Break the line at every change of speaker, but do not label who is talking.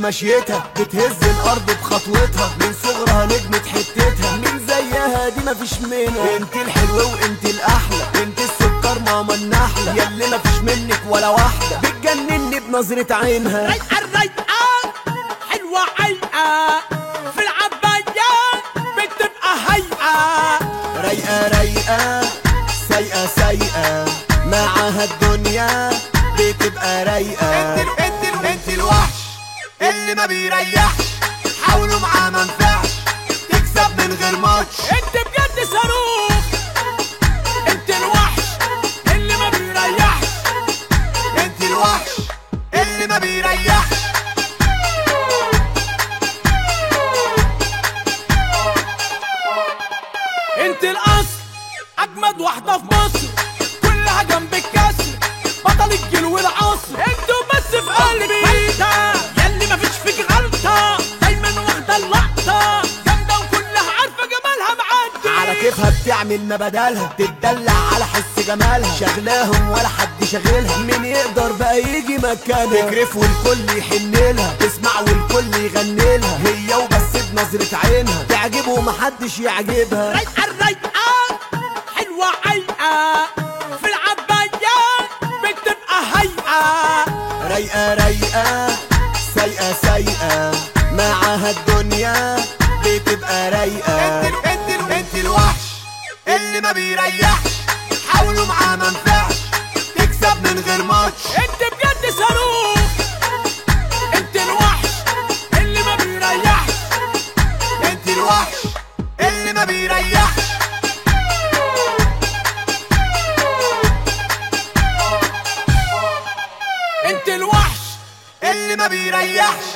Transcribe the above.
بمشيتها بتهز الارض بخطوتها من صغرها نجمة حتتها من زيها دي مفيش منها انت الحلوة وانت الاحلى انت السكر ماما النحلة ياللي مفيش منك ولا واحدة بتجنني بنظرة عينها
رايقة الرايقة حلوة عيقة في العباية بتبقى هيئة
رايقة رايقة سايقة سايقة معاها الدنيا بتبقى رايقة
انت انت انت الوحش اللي ما بيريحش حاولوا معاه ما نفعش تكسب من غير ماتش
انت بجد صاروخ انت الوحش اللي ما بيريحش
انت الوحش اللي ما بيريحش
انت الاصل اجمد واحدة في مصر كلها جنب الكسر بطل الجيل والعصر انتوا بس في قلبي ياللي مفيش فيك غلطة دايما واخدة اللقطة جامدة وكلها عارفة جمالها معدي
على كيفها بتعمل ما بدلها تتدلع على حس جمالها شغلاهم ولا حد شاغلها مين يقدر بقى يجي مكانها تكرف والكل يحن لها تسمع والكل يغني لها هي وبس بنظرة عينها تعجبه ومحدش يعجبها
رايقة الرايقة حلوة عيقة في العباية بتبقى هيئة
رايقة رايقة سايقة سايقة معاها الدنيا بتبقى رايقة
انت انت انت الوحش اللي ما بيريحش حاولوا معاه ما نفعش تكسب من غير ماتش
انت بجد صاروخ انت الوحش اللي ما بيريحش
انت الوحش اللي ما بيريحش
انت الوحش
اللي ما بيريحش